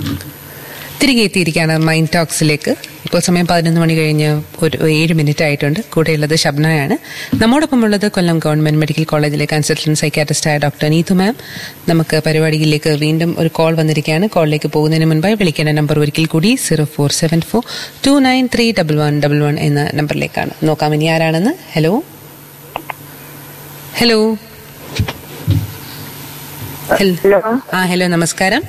തിരികെ എത്തിയിരിക്കുകയാണ് മൈൻഡ് ടോക്സിലേക്ക് ഇപ്പോൾ സമയം പതിനൊന്ന് മണി കഴിഞ്ഞ് ഒരു ഏഴ് മിനിറ്റ് ആയിട്ടുണ്ട് കൂടെയുള്ളത് ഷബ്നയാണ് നമ്മോടൊപ്പം ഉള്ളത് കൊല്ലം ഗവൺമെന്റ് മെഡിക്കൽ കോളേജിലെ കൺസൾട്ടന്റ് സൈക്കാട്രിസ്റ്റായ ഡോക്ടർ നീതു മാം നമുക്ക് പരിപാടിയിലേക്ക് വീണ്ടും ഒരു കോൾ വന്നിരിക്കുകയാണ് കോളിലേക്ക് പോകുന്നതിന് മുൻപായി വിളിക്കേണ്ട നമ്പർ ഒരിക്കൽ കൂടി zero four seven four two nine three double one double one എന്ന നമ്പറിലേക്കാണ് നോക്കാം ഇനി ആരാണെന്ന് ഹലോ ഹലോ ഹൽ- ഹലോ ആ ഹലോ നമസ്കാരം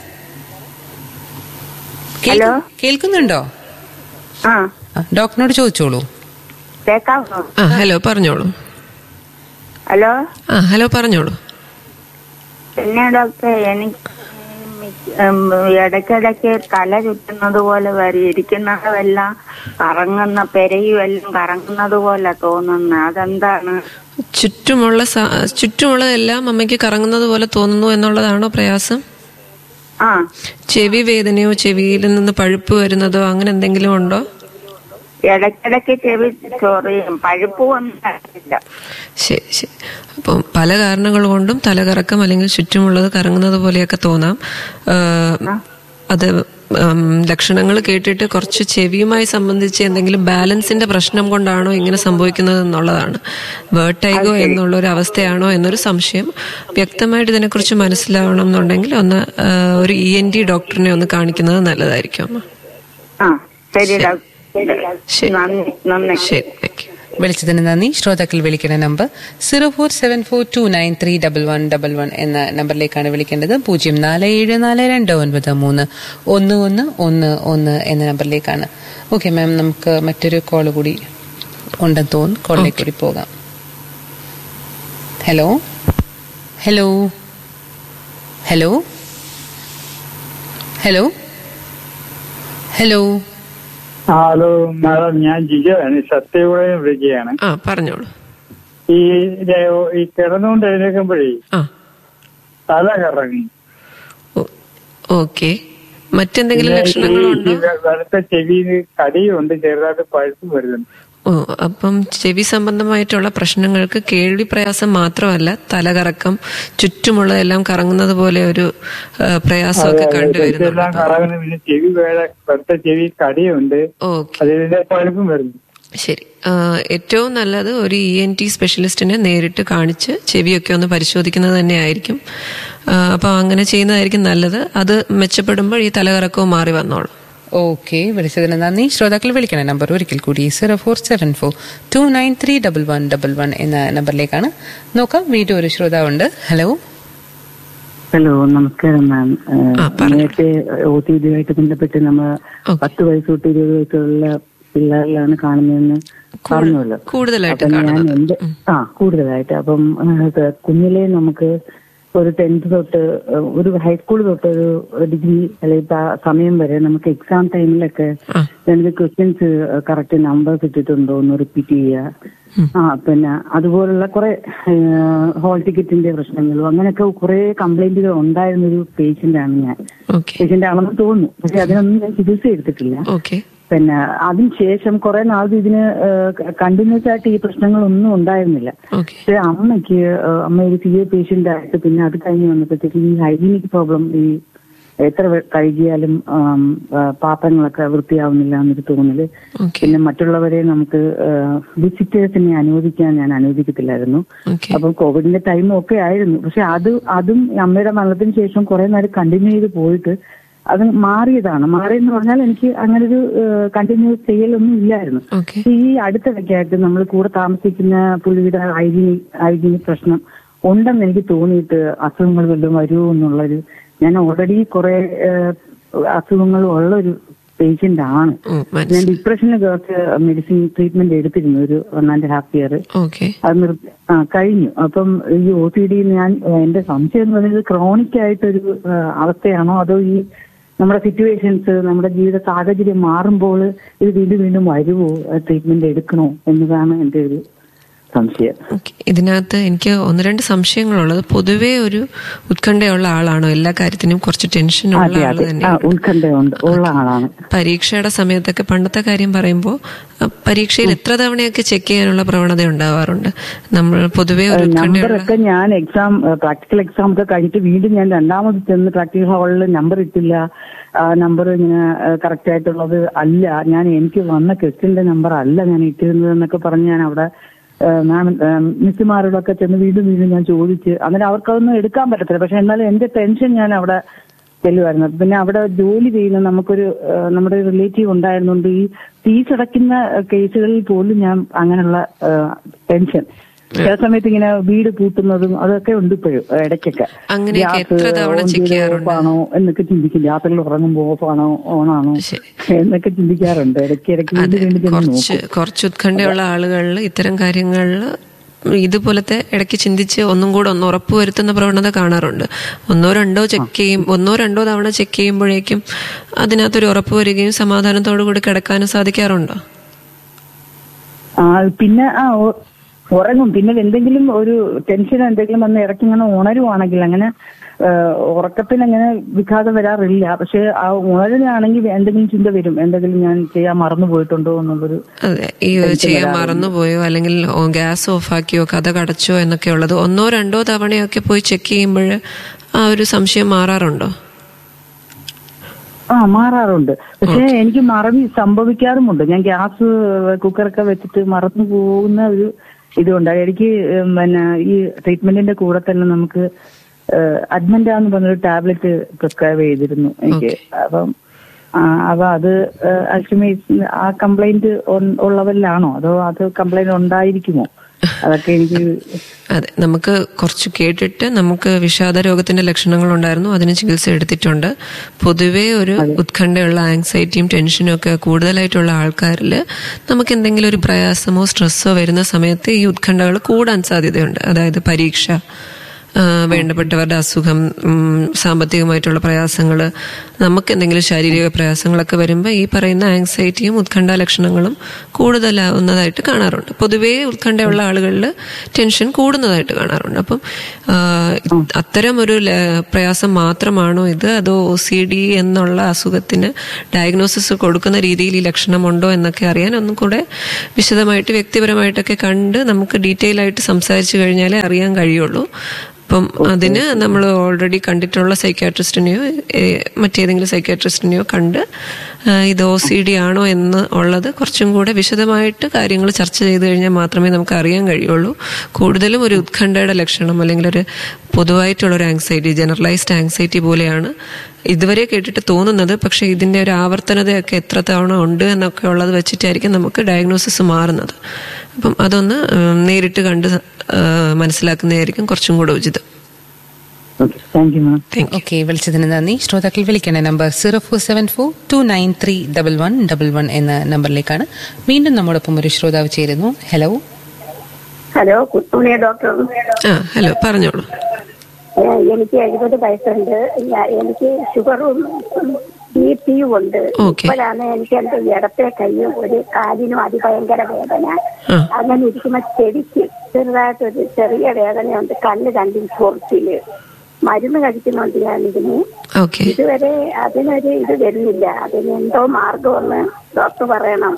ഹലോ. കേൾക്കു- കേൾക്കുന്നുണ്ടോ ആ ആ, ഡോക്ടറിനോട് ചോദിച്ചോളൂ കേക്കാമോ ആ ഹലോ പറഞ്ഞോളൂ ഹലോ ആ ഹലോ പറഞ്ഞോളൂ പിന്നെ ഡോക്ടർ എനിക്ക് ഉം, ഇടയ്ക്കിടയ്ക്ക് തല ചുറ്റുന്നത് പോലെ വരും ഇരിക്കുന്നതെല്ലാം കറങ്ങുന്ന പെരയും എല്ലാം കറങ്ങുന്നത് പോലെ തോന്നുന്നു അതെന്താണ് ചുറ്റുമുള്ള സ- ചുറ്റുമുള്ളതെല്ലാം അമ്മയ്ക്ക് കറങ്ങുന്നത് പോലെ തോന്നുന്നു എന്നുള്ളതാണോ പ്രയാസം ആ ചെവി വേദനയോ ചെവിയിൽ നിന്ന് പഴുപ്പ് വരുന്നതോ അങ്ങനെ എന്തെങ്കിലും ഉണ്ടോ ഇടയ്ക്കിടയ്ക്ക് ചെവി ചൊറിയും പഴുപ്പ് ഒന്നും ശരി ശരി അപ്പം പല കാരണങ്ങൾ കൊണ്ടും തലകറക്കം അല്ലെങ്കിൽ ചുറ്റുമുള്ളത് കറങ്ങുന്നത് പോലെയൊക്കെ തോന്നാം ആ, അത് ലക്ഷണങ്ങൾ കേട്ടിട്ട് കുറച്ച് ചെവിയുമായി സംബന്ധിച്ച് എന്തെങ്കിലും ബാലൻസിന്റെ പ്രശ്നം കൊണ്ടാണോ ഇങ്ങനെ സംഭവിക്കുന്നത് എന്നുള്ളതാണ് വേർട്ടൈഗോ എന്നുള്ള ഒരു അവസ്ഥയാണോ എന്നൊരു സംശയം വ്യക്തമായിട്ട് ഇതിനെക്കുറിച്ച് മനസ്സിലാവണം എന്നുണ്ടെങ്കിൽ ഒന്ന് ആ, ഒരു ഇ എൻ ഡി ഡോക്ടറിനെ ഒന്ന് കാണിക്കുന്നത് നല്ലതായിരിക്കും അമ്മ ആ ശരി ഡോക്ടർ ശരി. നന്ദി നന്ദി ശരി താങ്ക് യു വിളിച്ചതിന് നന്ദി ശ്രോതാക്കൾ വിളിക്കുന്ന number zero four seven four two nine three double one double one എന്ന നമ്പറിലേക്കാണ് വിളിക്കേണ്ടത് പൂജ്യം നാല് ഏഴ് നാല് രണ്ട് ഒൻപത് മൂന്ന് ഒന്ന് ഒന്ന് ഒന്ന് ഒന്ന് എന്ന നമ്പറിലേക്കാണ് ഓക്കെ മാം നമുക്ക് മറ്റൊരു കോൾ കൂടി ഉണ്ടെന്ന് തോന്നുന്നു കോളിലേക്ക് കൂടി പോകാം hello hello hello hello hello hello madam ഞാൻ ജിജോയാണ് സത്യയുടെ വിളിക്കുകയാണ് ആ പറഞ്ഞോളൂ ഈ ര- ഈ കിടന്നുകൊണ്ട് എഴുന്നേൽക്കുമ്പോഴേ ആ തല കറങ്ങി ഓക്കെ മറ്റെന്തെങ്കിലും പിന്നെ ഈ- ലക്ഷണങ്ങളുണ്ടോ ഈ വെളുത്ത ചെവിയിൽ കടിയുണ്ട് ചെറുതായിട്ട് പഴുപ്പ് വരുന്നുണ്ട് ഓ അപ്പം ചെവി സംബന്ധമായിട്ടുള്ള പ്രശ്നങ്ങൾക്ക് കേൾവി പ്രയാസം മാത്രമല്ല തലകറക്കം ചുറ്റുമുള്ളതെല്ലാം കറങ്ങുന്നത് പോലെ ഒരു ആ, പ്രയാസമൊക്കെ ഇതെല്ലാം കണ്ടുവരുന്നുണ്ട് കറങ്ങുന്നു പിന്നെ ചെവി വേറെ വെളുത്ത ചെവി കടിയുണ്ട് ഓക്കെ അതിന്റെ പഴുപ്പും വരുന്നു ശരി ആ, ഏറ്റവും നല്ലത് ഒരു ഇ എൻ ടി സ്പെഷ്യലിസ്റ്റിനെ നേരിട്ട് കാണിച്ച് ചെവിയൊക്കെ ഒന്ന് പരിശോധിക്കുന്നത് തന്നെയായിരിക്കും ആ, അപ്പം അങ്ങനെ ചെയ്യുന്നതായിരിക്കും നല്ലത് അത് മെച്ചപ്പെടുമ്പോൾ ഈ തലകറക്കവും മാറി വന്നോളും ഓക്കെ വിളിച്ചതിന് നന്ദി ശ്രോതാക്കൾ വിളിക്കണ നമ്പർ ഒരിക്കൽ കൂടി zero four seven four two nine three double one double one എന്ന നമ്പറിലേക്കാണ് നോക്കാം വീണ്ടും ഒരു ശ്രോതാവുണ്ട് ഹലോ ഹലോ നമസ്കാരം മാം ആ, പറഞ്ഞോ. നേരത്തെ ഒ ടി ഡിയുമായിട്ട് ബന്ധപ്പെട്ട് നമ്മൾ ഓക്കെ. പത്ത് വയസ്സ് തൊട്ട് ഇരുപത് വയസ്സുള്ള പിള്ളേരിലാണ് കാണുന്നതെന്ന് പറഞ്ഞല്ലോ കൂടുതലായിട്ട് അപ്പം ഞാൻ കാണുന്നത് എന്റെ ആ കൂടുതലായിട്ട് അപ്പം ആ, ഇത് കുഞ്ഞിലെ നമുക്ക് ഒരു ടെൻത്ത് തൊട്ട് ആ, ഒരു ഹൈസ്കൂൾ തൊട്ട് ഒരു ഡിഗ്രി അല്ലെങ്കിൽ ആ സമയം വരെ നമുക്ക് എക്സാം ടൈമിലൊക്കെ ആ. എനിക്ക് ക്വസ്റ്റ്യൻസ് കറക്റ്റ് നമ്പേഴ്സ് ഇട്ടിട്ടുണ്ടോ എന്ന് റിപ്പീറ്റ് ചെയ്യുക ആ പിന്നെ അതുപോലുള്ള കുറെ ഹോൾ ടിക്കറ്റിന്റെ പ്രശ്നങ്ങളും അങ്ങനെയൊക്കെ കുറെ കംപ്ലൈന്റുകൾ ഉണ്ടായിരുന്ന ഒരു പേഷ്യന്റ് ആണ് ഞാൻ ഓക്കെ പേഷ്യന്റ് ആണെന്ന് തോന്നുന്നു പക്ഷെ അതിനൊന്നും ഞാൻ ചികിത്സ എടുത്തിട്ടില്ല ഓക്കെ പിന്നെ അതിനുശേഷം കുറെ നാൾ ഇതിന് കണ്ടിന്യൂസ് ആയിട്ട് ഈ പ്രശ്നങ്ങളൊന്നും ഉണ്ടായിരുന്നില്ല ഓക്കെ പക്ഷെ അമ്മയ്ക്ക് ഏഹ്, അമ്മ ഒരു സി എ പേഷ്യന്റ് ആയിട്ട് പിന്നെ അത് കഴിഞ്ഞ് വന്നപ്പോഴത്തേക്ക് ഈ ഹൈജീനിക് പ്രോബ്ലം ഈ എത്ര വെ- കഴുകിയാലും ആം, ആ, പാത്രങ്ങളൊക്കെ വൃത്തിയാവുന്നില്ല എന്നൊരു തോന്നല് ഓക്കെ പിന്നെ മറ്റുള്ളവരെ നമുക്ക് വിസിറ്റേഴ്സിനെ അനുവദിക്കാൻ ഞാൻ അനുവദിക്കത്തില്ലായിരുന്നു ഓക്കെ അപ്പം കോവിഡിന്റെ ടൈം ഒക്കെ ആയിരുന്നു പക്ഷെ അത് അതും അമ്മയുടെ മരണത്തിന് ശേഷം കുറെ നേരം കണ്ടിന്യൂ ചെയ്ത് പോയിട്ട് അത് മാറിയതാണ് മാറിയെന്ന് പറഞ്ഞാൽ എനിക്ക് അങ്ങനെ ഒരു കണ്ടിന്യൂ ചെയ്യലൊന്നും ഇല്ലായിരുന്നു ഓക്കെ പക്ഷെ ഈ അടുത്തിടയ്ക്കായിട്ട് നമ്മൾ കൂടെ താമസിക്കുന്ന പുള്ളിയുടെ ഹൈജീനിക് ഹൈജീനിക് പ്രശ്നം ഉണ്ടെന്ന് എനിക്ക് തോന്നിയിട്ട് അസുഖങ്ങൾ വല്ലതും വരുമോ എന്നുള്ളൊരു ഞാൻ ഓൾറെഡി കുറെ അസുഖങ്ങൾ ഉള്ള ഒരു പേഷ്യന്റ് ആണ് ഓ ഞാൻ മനസ്സിലായി ഡിപ്രഷന് കുറച്ച് മെഡിസിൻ ട്രീറ്റ്മെന്റ് എടുത്തിരുന്നു ഒരു one and half year okay അത് നിർത്തി ആ കഴിഞ്ഞു അപ്പം ഈ ഒ സി ഡി ഞാൻ എന്റെ സംശയം എന്ന് പറയുന്നത് ക്രോണിക് ആയിട്ടൊരു ആ, അവസ്ഥയാണോ അതോ ഈ നമ്മുടെ സിറ്റുവേഷൻസ് നമ്മുടെ ജീവിത സാഹചര്യം മാറുമ്പോൾ ഇത് വീണ്ടും വീണ്ടും വരുമോ ട്രീറ്റ്മെന്റ് എടുക്കണോ എന്നതാണ് എന്റെ ഒരു സംശയം ഓക്കെ. ഇതിനകത്ത് എനിക്ക് ഒന്ന് രണ്ട് സംശയങ്ങളുള്ളത് പൊതുവേ ഒരു ഉത്കണ്ഠയുള്ള ആളാണോ എല്ലാ കാര്യത്തിനും കുറച്ച് ടെൻഷൻ ഉള്ള അതെ ആള് അതെ ആ തന്നെയാണ് ഉത്കണ്ഠയുണ്ട് ഉള്ള ആളാണ് പരീക്ഷയുടെ സമയത്തൊക്കെ പണ്ടത്തെ കാര്യം പറയുമ്പോൾ പരീക്ഷയിൽ എത്ര തവണയൊക്കെ ചെക്ക് ചെയ്യാനുള്ള പ്രവണത ഉണ്ടാവാറുണ്ട് നമ്മൾ പൊതുവേ ഒരു ഉത്കണ്ഠയുള്ള നമ്പറൊക്കെ ഞാൻ എക്സാം പ്രാക്ടിക്കൽ എക്സാം ഒക്കെ കഴിഞ്ഞിട്ട് വീണ്ടും ഞാൻ രണ്ടാമത് ചെന്ന് പ്രാക്ടിക്കൽ ഹാളിൽ നമ്പർ ഇട്ടില്ല നമ്പർ ഇങ്ങനെ കറക്റ്റ് ആയിട്ടുള്ളത് അല്ല ഞാൻ എനിക്ക് വന്ന ക്വസ്റ്റ്യന്റെ നമ്പർ അല്ല ഞാൻ ഇട്ടിരുന്നത് എന്നൊക്കെ പറഞ്ഞ് ഞാൻ അവിടെ മാം മിസ്സുമാരോടൊക്കെ ചെന്ന് വീണ്ടും വീണ്ടും ഞാൻ ചോദിച്ച് അങ്ങനെ അവർക്കതൊന്നും എടുക്കാൻ പറ്റത്തില്ല പക്ഷെ എന്നാലും എന്റെ ടെൻഷൻ ഞാൻ അവിടെ ചെല്ലുമായിരുന്നു പിന്നെ അവിടെ ജോലി ചെയ്യുന്ന നമുക്കൊരു ആ, നമ്മുടെ റിലേറ്റീവ് ഉണ്ടായിരുന്നുകൊണ്ട് ഈ ഫീസ് അടയ്ക്കുന്ന കേസുകളിൽ പോലും ഞാൻ അങ്ങനെയുള്ള ആ, ടെൻഷൻ ചില സമയത്ത് ഇങ്ങനെ വീട് പൂട്ടുന്നതും അതൊക്കെ ഉണ്ട് ഇപ്പോഴും ആ, ഇടയ്ക്കൊക്കെ അങ്ങനെയൊക്കെ ഗ്യാസ് എത്ര തവണ ഓൺ check ചെയ്ത് ചെയ്യാറുണ്ട്? ഓഫാണോ എന്നൊക്കെ ചിന്തിക്കും രാത്രിയിൽ ഉറങ്ങുമ്പോൾ ഓഫാണോ ഓണാണോ ശരി. എന്നൊക്കെ ചിന്തിക്കാറുണ്ട് ഇടയ്ക്ക് ഇടയ്ക്ക് അതെ വീണ്ടും വീണ്ടും ചെന്ന് കുറച്ച് നോക്കും കുറച്ച് ഉത്കണ്ഠയുള്ള ആളുകളിൽ ഇത്തരം കാര്യങ്ങളിൽ ഇതുപോലത്തെ ഇടയ്ക്ക് ചിന്തിച്ച് ഒന്നും കൂടെ ഒന്ന് ഉറപ്പുവരുത്തുന്ന പ്രവണത കാണാറുണ്ട് ഒന്നോ രണ്ടോ ചെക്ക് ചെയ്യും ഒന്നോ രണ്ടോ തവണ ചെക്ക് ചെയ്യുമ്പോഴേക്കും അതിനകത്തൊരു ഉറപ്പ് വരികയും സമാധാനത്തോടു കൂടി കിടക്കാനും സാധിക്കാറുണ്ടോ ആ പിന്നെ ആ ഉ- ഉറങ്ങും പിന്നെ എന്തെങ്കിലും ഒരു ടെൻഷൻ എന്തെങ്കിലും വന്ന് ഇടയ്ക്ക് ഇങ്ങനെ ഉണരുവാണെങ്കിൽ അങ്ങനെ ആ, ഉറക്കത്തിന് അങ്ങനെ വിഘാതം വരാറില്ല പക്ഷെ ആ ഉണരുകയാണെങ്കിൽ എന്തെങ്കിലും ചിന്ത വരും എന്തെങ്കിലും ഞാൻ ചെയ്യാൻ മറന്നു പോയിട്ടുണ്ടോ എന്നുള്ളൊരു അതെ ഈ ചെയ്യാൻ മറന്നുപോയോ അല്ലെങ്കിൽ ഓ- ഗ്യാസ് ഓഫാക്കിയോ കഥ കടച്ചോ എന്നൊക്കെ ഉള്ളത് ഒന്നോ രണ്ടോ തവണയൊക്കെ പോയി ചെക്ക് ചെയ്യുമ്പോൾ ആ ഒരു സംശയം മാറാറുണ്ടോ ആ മാറാറുണ്ട് പക്ഷെ എനിക്ക് മറവി സംഭവിക്കാറുമുണ്ട് ഞാൻ ഗ്യാസ് കുക്കറൊക്കെ വെച്ചിട്ട് മറന്നു പോകുന്ന ഒരു ഇതുണ്ട് എനിക്ക് ഉം, പിന്നെ ഈ ട്രീറ്റ്മെന്റിന്റെ കൂടെ തന്നെ നമുക്ക് അഡ്മന്റ എന്ന് പറഞ്ഞൊരു ടാബ്ലറ്റ് പ്രിസ്ക്രൈബ് ചെയ്തിരുന്നു എനിക്ക് അപ്പം ആ, അപ്പൊ അത് അൽഷിമേസ് ആ കംപ്ലൈന്റ് ഉള്ളവരിലാണോ അതോ അത് കംപ്ലൈന്റ് ഉണ്ടായിരിക്കുമോ അതൊക്കെ എനിക്ക് അതെ നമുക്ക് കുറച്ച് കേട്ടിട്ട് നമുക്ക് വിഷാദ രോഗത്തിന്റെ ലക്ഷണങ്ങൾ ഉണ്ടായിരുന്നു അതിന് ചികിത്സ എടുത്തിട്ടുണ്ട് പൊതുവേ ഒരു ഉത്കണ്ഠയുള്ള ആങ്സൈറ്റിയും ടെൻഷനും ഒക്കെ കൂടുതലായിട്ടുള്ള ആൾക്കാരിൽ നമുക്ക് എന്തെങ്കിലും ഒരു പ്രയാസമോ സ്ട്രെസ്സോ വരുന്ന സമയത്ത് ഈ ഉത്കണ്ഠകൾ കൂടാൻ സാധ്യതയുണ്ട് അതായത് പരീക്ഷ ആ, വേണ്ടപ്പെട്ടവരുടെ അസുഖം ഉം, സാമ്പത്തികമായിട്ടുള്ള പ്രയാസങ്ങൾ നമുക്ക് എന്തെങ്കിലും ശാരീരിക പ്രയാസങ്ങളൊക്കെ വരുമ്പോൾ ഈ പറയുന്ന ആങ്സൈറ്റിയും ഉത്കണ്ഠ ലക്ഷണങ്ങളും കൂടുതലാവുന്നതായിട്ട് കാണാറുണ്ട് പൊതുവേ ഉത്കണ്ഠയുള്ള ആളുകളിൽ ടെൻഷൻ കൂടുന്നതായിട്ട് കാണാറുണ്ട് അപ്പം ആ, അത്തരം ഒരു ല- പ്രയാസം മാത്രമാണോ ഇത് അതോ ഒ സി ഡി എന്നുള്ള അസുഖത്തിന് ഡയഗ്നോസിസ് കൊടുക്കുന്ന രീതിയിൽ ഈ ലക്ഷണമുണ്ടോ എന്നൊക്കെ അറിയാൻ ഒന്നും കൂടെ വിശദമായിട്ട് വ്യക്തിപരമായിട്ടൊക്കെ കണ്ട് നമുക്ക് ഡീറ്റെയിൽ ആയിട്ട് സംസാരിച്ചു കഴിഞ്ഞാലേ അറിയാൻ കഴിയുള്ളൂ അപ്പം അതിന് നമ്മൾ ഓൾറെഡി കണ്ടിട്ടുള്ള സൈക്യാട്രിസ്റ്റിനെയോ മറ്റേതെങ്കിലും സൈക്യാട്രിസ്റ്റിനെയോ കണ്ട് ആ, ഇത് ഒ സി ഡി ആണോ എന്ന് ഉള്ളത് കുറച്ചും കൂടെ വിശദമായിട്ട് കാര്യങ്ങൾ ചർച്ച ചെയ്ത് കഴിഞ്ഞാൽ മാത്രമേ നമുക്ക് അറിയാൻ കഴിയുള്ളൂ കൂടുതലും ഒരു ഉത്കണ്ഠയുടെ ലക്ഷണം അല്ലെങ്കിൽ ഒരു പൊതുവായിട്ടുള്ള ഒരു ആങ്സൈറ്റി ജനറലൈസ്ഡ് ആങ്സൈറ്റി പോലെയാണ് ഇതുവരെ കേട്ടിട്ട് തോന്നുന്നത് പക്ഷെ ഇതിന്റെ ഒരു ആവർത്തനതയൊക്കെ എത്ര തവണ ഉണ്ട് എന്നൊക്കെ ഉള്ളത് വെച്ചിട്ടായിരിക്കും നമുക്ക് ഡയഗ്നോസിസ് മാറുന്നത് അപ്പം അതൊന്ന് ഉം, നേരിട്ട് കണ്ട് ആ, മനസ്സിലാക്കുന്നതായിരിക്കും കുറച്ചും കൂടെ ഉചിതം okay thank you ma'am thank you okay വിളിച്ചതിന് നന്ദി ശ്രോതാക്കൾ വിളിക്കേണ്ട number zero four seven four two nine three double one double one എന്ന നമ്പറിലേക്കാണ് വീണ്ടും നമ്മോടൊപ്പം ഒരു ശ്രോതാവ് ചേരുന്നു ഹലോ ഹലോ കുട്ടുണിയ ഡോക്ടർ ആ ഹലോ പറഞ്ഞോളൂ ഏഹ് എനിക്ക് എഴുപത് വയസ്സുണ്ട് ഞാ- എനിക്ക് ഷുഗറും ബി പിയും ഉണ്ട് ഓക്കെ. ഇപ്പോഴാണ് എനിക്ക് എന്റെ ഇടത്തെ കൈയും ഒരു കാലിനും അതിഭയങ്കര വേദന ആ. അങ്ങനെ ഇരിക്കുമ്പോ ചെവിക്ക് ചെറുതായിട്ടൊരു ചെറിയ വേദനയുണ്ട് കണ്ണ് രണ്ടും ചൊറിച്ചില് മരുന്ന് കഴിക്കുന്നുണ്ട് ഞാൻ ഇതിന് ഓക്കെ ഇതുവരെ അതിനൊരു ഇത് വരുന്നില്ല അതിന് എന്തോ മാർഗമെന്ന് ഡോക്ടർ പറയണം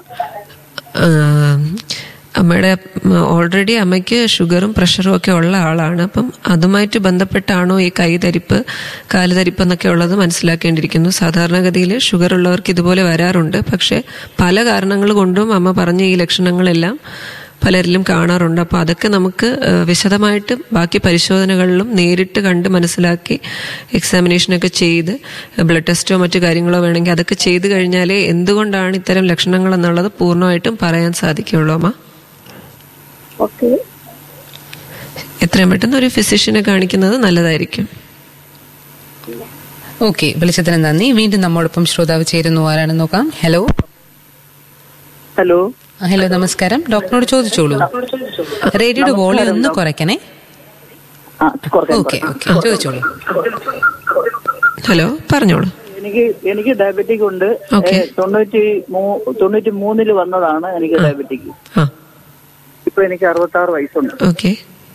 അമ്മയുടെ ഓൾറെഡി അമ്മയ്ക്ക് ഷുഗറും പ്രഷറും ഒക്കെ ഉള്ള ആളാണ് അപ്പം അതുമായിട്ട് ബന്ധപ്പെട്ടാണോ ഈ കൈതരിപ്പ് കാലുതരിപ്പ് എന്നൊക്കെ ഉള്ളത് മനസ്സിലാക്കേണ്ടിയിരിക്കുന്നു സാധാരണഗതിയിൽ ഷുഗർ ഉള്ളവർക്ക് ഇതുപോലെ വരാറുണ്ട് പക്ഷെ പല കാരണങ്ങൾ കൊണ്ടും അമ്മ പറഞ്ഞ ഈ ലക്ഷണങ്ങളെല്ലാം പലരിലും കാണാറുണ്ട് അപ്പോൾ അതൊക്കെ നമുക്ക് ഏഹ്, വിശദമായിട്ട് ബാക്കി പരിശോധനകളിലും നേരിട്ട് കണ്ട് മനസ്സിലാക്കി എക്സാമിനേഷനൊക്കെ ചെയ്ത് ബ്ലഡ് ടെസ്റ്റോ മറ്റു കാര്യങ്ങളോ വേണമെങ്കിൽ അതൊക്കെ ചെയ്ത് കഴിഞ്ഞാലേ എന്തുകൊണ്ടാണ് ഇത്തരം ലക്ഷണങ്ങൾ എന്നുള്ളത് പൂർണ്ണമായിട്ടും പറയാൻ സാധിക്കുള്ളൂ അമ്മ ഓക്കെ എത്രയും പെട്ടെന്ന് ഒരു ഫിസിഷ്യനെ കാണിക്കുന്നത് നല്ലതായിരിക്കും ഓക്കെ വിളിച്ചതിന് നന്ദി വീണ്ടും നമ്മോടൊപ്പം ശ്രോതാവ് ചേരുന്നു ആരാണെന്ന് നോക്കാം ഹലോ ഹലോ ആ, ഹലോ നമസ്കാരം ഡോക്ടറോട് ചോദിച്ചോളൂ റേഡിയോയുടെ വോളിയം ഒന്ന് കുറയ്ക്കണേ ആ കുറയ്ക്കാം, ഓക്കെ കുറയ്ക്കാം. ഓക്കെ ചോദിച്ചോളൂ ഹലോ പറഞ്ഞോളൂ എനിക്ക് എനിക്ക് ഡയബറ്റിക് ഉണ്ട് ഓക്കെ. ഏ, തൊണ്ണൂറ്റി മൂ- തൊണ്ണൂറ്റി മൂന്നില് വന്നതാണ് എനിക്ക് ഡയബറ്റിക് ആ ഇപ്പൊ എനിക്ക് അറുപത്തി ആറ് വയസ്സുണ്ട് ഓക്കെ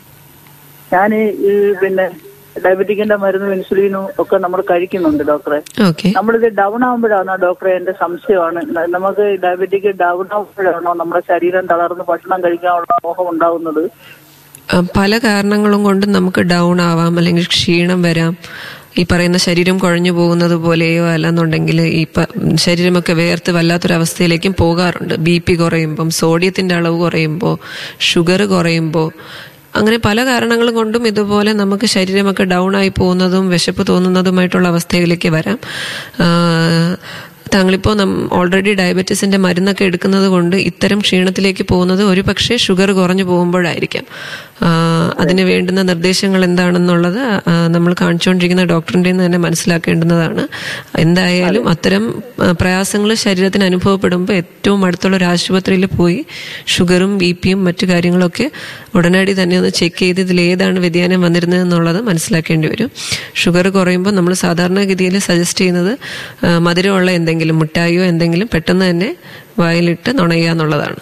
ഞാൻ ഈ പിന്നെ ഡയബറ്റിക്കിന്റെ മരുന്നും ഇൻസുലിനും ഒക്കെ നമ്മൾ കഴിക്കുന്നുണ്ട് ഡോക്ടറെ ഓക്കെ നമ്മളിത് ഡൗൺ ആകുമ്പോഴാണോ ഡോക്ടറെ എന്റെ സംശയമാണ് ന- നമുക്ക് ഡയബറ്റിക് ഡൗൺ ആകുമ്പോഴാണോ നമ്മുടെ ശരീരം തളർന്ന് ഭക്ഷണം കഴിക്കാനുള്ള മോഹം ഉണ്ടാവുന്നത് ആ, പല കാരണങ്ങളും കൊണ്ട് നമുക്ക് ഡൗൺ ആവാം അല്ലെങ്കിൽ ക്ഷീണം വരാം ഈ പറയുന്ന ശരീരം കുഴഞ്ഞു പോകുന്നത് പോലെയോ അല്ലെന്നുണ്ടെങ്കിൽ ഈ പ- ശരീരമൊക്കെ വേർത്ത് വല്ലാത്തൊരവസ്ഥയിലേക്കും പോകാറുണ്ട് ബി പി കുറയുമ്പം സോഡിയത്തിന്റെ അളവ് കുറയുമ്പോൾ ഷുഗർ കുറയുമ്പോൾ അങ്ങനെ പല കാരണങ്ങൾ കൊണ്ടും ഇതുപോലെ നമുക്ക് ശരീരമൊക്കെ ഡൗൺ ആയി പോകുന്നതും വിശപ്പ് തോന്നുന്നതുമായിട്ടുള്ള അവസ്ഥയിലേക്ക് വരാം ആ, താങ്കളിപ്പോൾ ഓൾറെഡി ഡയബറ്റീസിന്റെ മരുന്നൊക്കെ എടുക്കുന്നത് കൊണ്ട് ഇത്തരം ക്ഷീണത്തിലേക്ക് പോകുന്നത് ഒരു പക്ഷേ ഷുഗർ കുറഞ്ഞു പോകുമ്പോഴായിരിക്കാം ആ, അതിന് വേണ്ടുന്ന നിർദ്ദേശങ്ങൾ എന്താണെന്നുള്ളത് ആ, നമ്മൾ കാണിച്ചുകൊണ്ടിരിക്കുന്ന ഡോക്ടറിൻ്റെ തന്നെ മനസ്സിലാക്കേണ്ടുന്നതാണ് എന്തായാലും അത്തരം പ്രയാസങ്ങൾ ശരീരത്തിന് അനുഭവപ്പെടുമ്പോൾ ഏറ്റവും അടുത്തുള്ള ഒരു ആശുപത്രിയിൽ പോയി ഷുഗറും ബി പിയും മറ്റു കാര്യങ്ങളൊക്കെ ഉടനടി തന്നെ ഒന്ന് ചെക്ക് ചെയ്ത് ഇതിൽ ഏതാണ് വ്യതിയാനം വന്നിരുന്നത് എന്നുള്ളത് മനസ്സിലാക്കേണ്ടി വരും ഷുഗർ കുറയുമ്പോൾ നമ്മൾ സാധാരണഗതിയിൽ സജസ്റ്റ് ചെയ്യുന്നത് ആ, മധുരമുള്ള എന്തെങ്കിലും മിഠായിയോ എന്തെങ്കിലും പെട്ടെന്ന് തന്നെ വായിലിട്ട് നുണയുക എന്നുള്ളതാണ്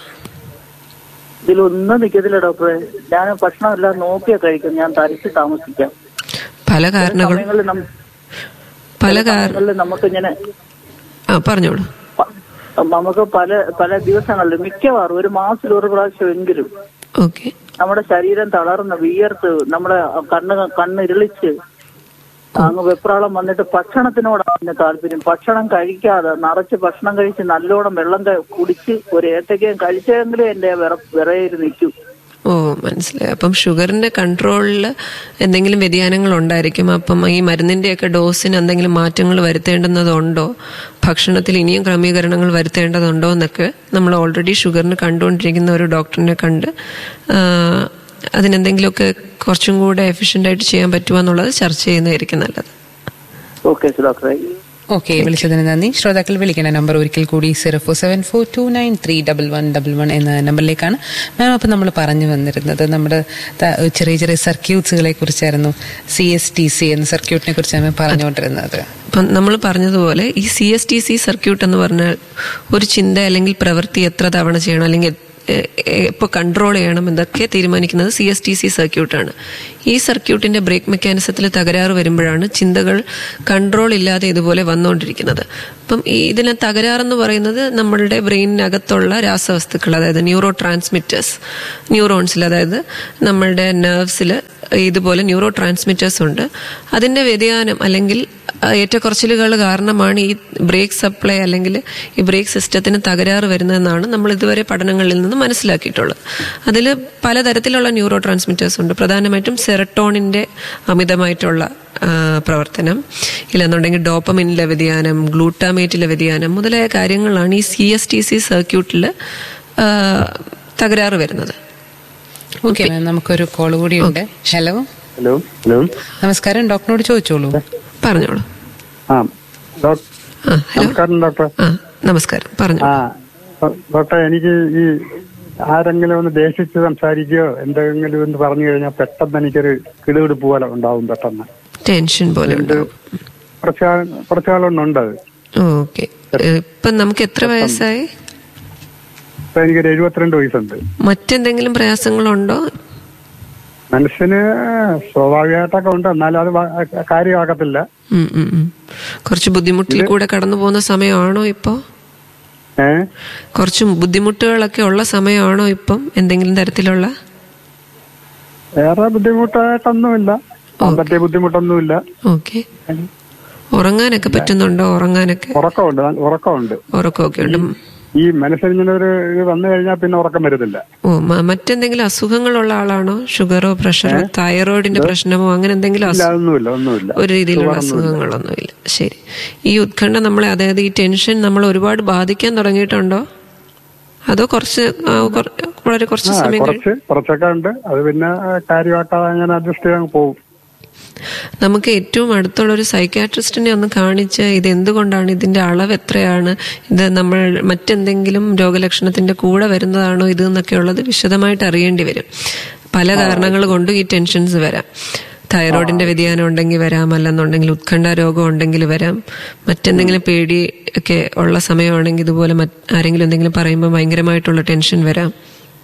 ഇതിലൊന്നും നിൽക്കത്തില്ല ഡോക്ടറെ ഞാൻ ഭക്ഷണം എല്ലാം നോക്കിയാ കഴിക്കും ഞാൻ തരിച്ച് താമസിക്കാം പല കാരണങ്ങളും സമയങ്ങളിൽ നം- പല കാര സമയങ്ങളിൽ നമുക്കിങ്ങനെ ആ പറഞ്ഞോളൂ പ- നമുക്ക് പല പല ദിവസങ്ങളിൽ മിക്കവാറും ഒരു മാസത്തിൽ ഒരു പ്രാവശ്യം എങ്കിലും ഓക്കെ നമ്മുടെ ശരീരം തളർന്ന് വിയർത്ത് നമ്മുടെ കണ്ണ് കണ്ണ് ഇരുളിച്ച് അങ്ങ് വെപ്രാളം വന്നിട്ട് ഭക്ഷണത്തിനോടാണ് എന്റെ താല്പര്യം ഭക്ഷണം കഴിക്കാതെ നിറച്ച് ഭക്ഷണം കഴിച്ച് നല്ലോണം വെള്ളം ക- കുടിച്ച് ഒരു ഏത്തക്കയും കഴിച്ചെങ്കിലും എന്റെ വിറ വിറയിൽ നിൽക്കും ഓ മനസ്സിലായി അപ്പം ഷുഗറിന്റെ കൺട്രോളിൽ എന്തെങ്കിലും വ്യതിയാനങ്ങൾ ഉണ്ടായിരിക്കും അപ്പം ഈ മരുന്നിന്റെയൊക്കെ ഡോസിന് എന്തെങ്കിലും മാറ്റങ്ങൾ വരുത്തേണ്ടുന്നതുണ്ടോ ഭക്ഷണത്തിൽ ഇനിയും ക്രമീകരണങ്ങൾ വരുത്തേണ്ടതുണ്ടോ എന്നൊക്കെ നമ്മൾ ഓൾറെഡി ഷുഗറിന് കണ്ടുകൊണ്ടിരിക്കുന്ന ഒരു ഡോക്ടറിനെ കണ്ട് ആ, അതിനെന്തെങ്കിലുമൊക്കെ കുറച്ചും കൂടെ എഫിഷ്യൻ്റ് ആയിട്ട് ചെയ്യാൻ പറ്റുമോ എന്നുള്ളത് ചർച്ച ചെയ്യുന്നതായിരിക്കും നല്ലത് ഓക്കെ ഡോക്ടറെ ഓക്കെ വിളിച്ചതിന് നന്ദി ശ്രോതാക്കൾ വിളിക്കേണ്ട നമ്പർ ഒരിക്കൽ കൂടി zero four seven four two nine three double one double one എന്ന നമ്പറിലേക്കാണ് മാം അപ്പം നമ്മൾ പറഞ്ഞു വന്നിരുന്നത് നമ്മുടെ ത- ചെറിയ ചെറിയ സർക്യൂട്ട്സുകളെ കുറിച്ചായിരുന്നു സി എസ് ടി സി എന്ന സർക്യൂട്ടിനെ കുറിച്ചാണ് പറഞ്ഞുകൊണ്ടിരുന്നത് അപ്പം നമ്മൾ പറഞ്ഞതുപോലെ ഈ C S T C circuit എന്ന് പറഞ്ഞാൽ ഒരു ചിന്ത അല്ലെങ്കിൽ പ്രവൃത്തി എത്ര തവണ ചെയ്യണം അല്ലെങ്കിൽ ഇപ്പോൾ കൺട്രോൾ ചെയ്യണം എന്നൊക്കെ തീരുമാനിക്കുന്നത് സി എസ് ടി സി സർക്യൂട്ടാണ് ഈ സർക്യൂട്ടിന്റെ ബ്രേക്ക് മെക്കാനിസത്തിൽ തകരാറ് വരുമ്പോഴാണ് ചിന്തകൾ കൺട്രോൾ ഇല്ലാതെ ഇതുപോലെ വന്നുകൊണ്ടിരിക്കുന്നത് അപ്പം ഈ ഇതിന് തകരാറെന്ന് പറയുന്നത് നമ്മളുടെ ബ്രെയിനിനകത്തുള്ള രാസവസ്തുക്കൾ അതായത് ന്യൂറോ ട്രാൻസ്മിറ്റേഴ്സ് ന്യൂറോൺസിൽ അതായത് നമ്മളുടെ നെർവ്സിൽ ഇതുപോലെ ന്യൂറോ ട്രാൻസ്മിറ്റേഴ്സ് ഉണ്ട് അതിന്റെ വ്യതിയാനം അല്ലെങ്കിൽ ആ, ഏറ്റക്കുറച്ചിലുകൾ കാരണമാണ് ഈ ബ്രേക്ക് സപ്ലൈ അല്ലെങ്കിൽ ഈ ബ്രേക്ക് സിസ്റ്റത്തിന് തകരാറ് വരുന്നതെന്നാണ് നമ്മൾ ഇതുവരെ പഠനങ്ങളിൽ നിന്ന് മനസ്സിലാക്കിയിട്ടുള്ളത് അതിൽ പലതരത്തിലുള്ള ന്യൂറോ ട്രാൻസ്മിറ്റേഴ്സ് ഉണ്ട് പ്രധാനമായിട്ടും സെറട്ടോണിന്റെ അമിതമായിട്ടുള്ള ആ, പ്രവർത്തനം ഇല്ലെന്നുണ്ടെങ്കിൽ ഡോപ്പമിനിലെ വ്യതിയാനം ഗ്ലൂട്ടാമേറ്റിലെ വ്യതിയാനം മുതലായ കാര്യങ്ങളാണ് ഈ സി എസ് ടി സി സർക്യൂട്ടിൽ തകരാറ് വരുന്നത് ഓക്കെ മാം നമുക്കൊരു കോൾ കൂടിയുണ്ട് ഹലോ ഹലോ ഹലോ നമസ്കാരം ഡോക്ടറിനോട് ചോദിച്ചോളൂ പറഞ്ഞോളൂ ആ ഡോക്ടർ ആ ഹലോ നമസ്കാരം ഡോക്ടർ ആ നമസ്കാരം പറഞ്ഞു ആ ഡോ- ഡോക്ടർ എനിക്ക് ഈ ആരെങ്കിലും ഒന്ന് ദേഷിച്ച് സംസാരിക്കുകയോ എന്തെങ്കിലും ഒന്ന് പറഞ്ഞു കഴിഞ്ഞാൽ പെട്ടെന്ന് എനിക്കൊരു കിടുകിടുപ്പ് പോലെ ഉണ്ടാവും പെട്ടെന്ന് ടെൻഷൻ പോലെ ഉണ്ടാവും കുറച്ച് ആൾ- കുറച്ച് ആളുണ്ട് അത് ഓക്കെ ഇപ്പൊ നമുക്ക് എത്ര വയസ്സായി ഇപ്പൊ എനിക്കൊരു എഴുപത്തിരണ്ട് വയസ്സുണ്ട് മറ്റെന്തെങ്കിലും പ്രയാസങ്ങളുണ്ടോ മനുഷ്യന് സ്വാഭാവികമായിട്ടൊക്കെ ഉണ്ട് എന്നാലും അത് വ- കാര്യമാക്കത്തില്ല ഉം, ഉം, ഉം. കുറച്ച് ബുദ്ധിമുട്ടിൽ കൂടെ കടന്നു പോകുന്ന സമയമാണോ ഇപ്പോ ഏ കുറച്ച് ബുദ്ധിമുട്ടുകളൊക്കെ ഉള്ള സമയമാണോ ഇപ്പം എന്തെങ്കിലും തരത്തിലുള്ള വേറെ ബുദ്ധിമുട്ടായിട്ടൊന്നുമില്ല പറ്റിയ ബുദ്ധിമുട്ടൊന്നുമില്ല ഓക്കെ ഉറങ്ങാനൊക്കെ പറ്റുന്നുണ്ടോ ഉറങ്ങാനൊക്കെ ഉറക്കമുണ്ട് ഉറക്കമുണ്ട് ഉറക്കമൊക്കെ ഉണ്ട് ഈ മനസ്സിങ്ങനെ ഒരു ഇത് വന്നു കഴിഞ്ഞാൽ പിന്നെ ഉറക്കം വരുന്നില്ല ഓ മ- മറ്റെന്തെങ്കിലും അസുഖങ്ങളുള്ള ആളാണോ ഷുഗറോ പ്രഷറോ തൈറോയിഡിന്റെ പ്രശ്നമോ അങ്ങനെ എന്തെങ്കിലും ഇല്ല അസു- അതൊന്നുമില്ല ഒന്നുമില്ല ഒരു രീതിയിലുള്ള അസുഖങ്ങളൊന്നുമില്ല ശരി ഈ ഉത്കണ്ഠ നമ്മളെ അതായത് ഈ ടെൻഷൻ നമ്മൾ ഒരുപാട് ബാധിക്കാൻ തുടങ്ങിയിട്ടുണ്ടോ അതോ കുറച്ച് ആ, കുറ- വളരെ കുറച്ച് ആ സമയം കഴി- കുറച്ച് കുറച്ചൊക്കെ ഉണ്ട് അത് പിന്നെ കാര്യമാക്കാതെ അങ്ങനെ അഡ്ജസ്റ്റ് ചെയ്യാൻ പോകും നമുക്ക് ഏറ്റവും അടുത്തുള്ള ഒരു സൈക്കാട്രിസ്റ്റിനെ ഒന്ന് കാണിച്ച് ഇത് എന്തുകൊണ്ടാണ് ഇതിന്റെ അളവ് എത്രയാണ് ഇത് നമ്മൾ മറ്റെന്തെങ്കിലും രോഗലക്ഷണത്തിന്റെ കൂടെ വരുന്നതാണോ ഇത് എന്നൊക്കെയുള്ളത് വിശദമായിട്ട് അറിയേണ്ടി വരും പല കാരണങ്ങൾ കൊണ്ടും ഈ ടെൻഷൻസ് വരാം തൈറോയിഡിന്റെ വ്യതിയാനം ഉണ്ടെങ്കിൽ വരാം അല്ലെന്നുണ്ടെങ്കിൽ ഉത്കണ്ഠ രോഗം ഉണ്ടെങ്കിൽ വരാം മറ്റെന്തെങ്കിലും പേടി ഒക്കെ ഉള്ള സമയമാണെങ്കിൽ ഇതുപോലെ മറ്റ് ആരെങ്കിലും എന്തെങ്കിലും പറയുമ്പോൾ ഭയങ്കരമായിട്ടുള്ള ടെൻഷൻ വരാം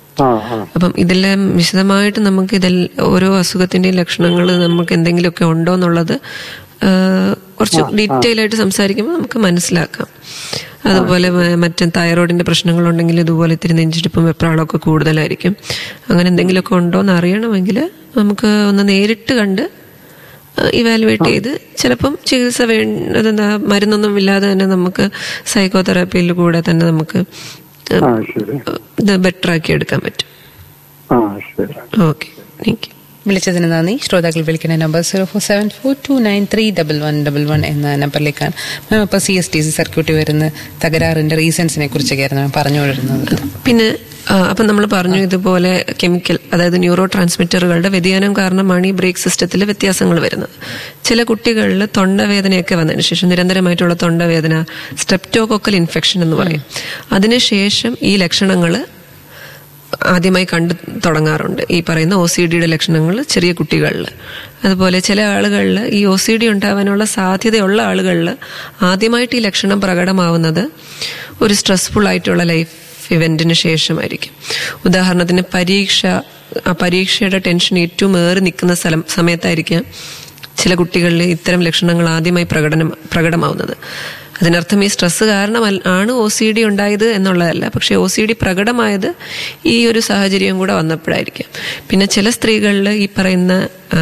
ആ ആ അപ്പം ഇതെല്ലാം വിശദമായിട്ട് നമുക്ക് ഇതെല്ലാം ഓരോ അസുഖത്തിന്റെയും ലക്ഷണങ്ങൾ നമുക്ക് എന്തെങ്കിലുമൊക്കെ ഉണ്ടോ എന്നുള്ളത് ആ, കുറച്ച് ഡീറ്റെയിൽ ആയിട്ട് സംസാരിക്കുമ്പോൾ നമുക്ക് മനസ്സിലാക്കാം അതുപോലെ മ- മറ്റ് തൈറോയിഡിന്റെ പ്രശ്നങ്ങളുണ്ടെങ്കിൽ ഇതുപോലെ ഇത്തിരി നെഞ്ചിടിപ്പും വെപ്രാളമൊക്കെ കൂടുതലായിരിക്കും അങ്ങനെ എന്തെങ്കിലുമൊക്കെ ഉണ്ടോ എന്ന് അറിയണമെങ്കിൽ നമുക്ക് ഒന്ന് നേരിട്ട് കണ്ട് ഇവാലുവേറ്റ് ചെയ്ത് ചിലപ്പം ചികിത്സ വേ അതെന്താ മരുന്നൊന്നും ഇല്ലാതെ തന്നെ നമുക്ക് സൈക്കോതെറാപ്പിയിൽ കൂടെ തന്നെ നമുക്ക് ആ ശരി ഇത് ബെറ്റർ ആക്കി എടുക്കാൻ പറ്റും ആ ശരി ഓക്കെ താങ്ക് യു വിളിച്ചതിന് നന്ദി ശ്രോതാക്കൾ വിളിക്കുന്ന number zero four seven four two nine three double one double one എന്ന നമ്പറിലേക്കാണ് മാം ഇപ്പോൾ സി എസ് ടി സി സർക്യൂട്ടിൽ വരുന്ന തകരാറിന്റെ റീസൺസിനെ കുറിച്ചൊക്കെയായിരുന്നു മാം പറഞ്ഞുകൊണ്ടിരുന്നത് പിന്നെ ആ, അപ്പം നമ്മൾ പറഞ്ഞു ഇതുപോലെ കെമിക്കൽ അതായത് ന്യൂറോ ട്രാൻസ്മിറ്ററുകളുടെ വ്യതിയാനം കാരണമാണ് ഈ ബ്രേക്ക് സിസ്റ്റത്തിൽ വ്യത്യാസങ്ങൾ വരുന്നത് ചില കുട്ടികളിൽ തൊണ്ടവേദനയൊക്കെ വന്നതിന് ശേഷം നിരന്തരമായിട്ടുള്ള തൊണ്ടവേദന സ്ട്രെപ്റ്റോകോക്കൽ ഇൻഫെക്ഷൻ എന്ന് പറയും അതിനുശേഷം ഈ ലക്ഷണങ്ങൾ ആദ്യമായി കണ്ടു തുടങ്ങാറുണ്ട് ഈ പറയുന്ന ഒ സി ഡിയുടെ ലക്ഷണങ്ങൾ ചെറിയ കുട്ടികളിൽ അതുപോലെ ചില ആളുകളിൽ ഈ ഒ സി ഡി ഉണ്ടാവാനുള്ള സാധ്യതയുള്ള ആളുകളിൽ ആദ്യമായിട്ട് ഈ ലക്ഷണം പ്രകടമാവുന്നത് ഒരു സ്ട്രെസ്ഫുൾ ആയിട്ടുള്ള ലൈഫ് ഇവന്റിന് ശേഷമായിരിക്കും ഉദാഹരണത്തിന് പരീക്ഷ ആ പരീക്ഷയുടെ ടെൻഷൻ ഏറ്റവും ഏറി നിൽക്കുന്ന സ്ഥലം സമയത്തായിരിക്കാം ചില കുട്ടികളിൽ ഇത്തരം ലക്ഷണങ്ങൾ ആദ്യമായി പ്രകടനം പ്രകടമാവുന്നത് അതിനർത്ഥം ഈ സ്ട്രെസ് കാരണം ആണ് ഒ സി ഡി ഉണ്ടായത് എന്നുള്ളതല്ല പക്ഷെ ഒ സി ഡി പ്രകടമായത് ഈ ഒരു സാഹചര്യം കൂടെ വന്നപ്പോഴായിരിക്കാം പിന്നെ ചില സ്ത്രീകളിൽ ഈ പറയുന്ന ആ,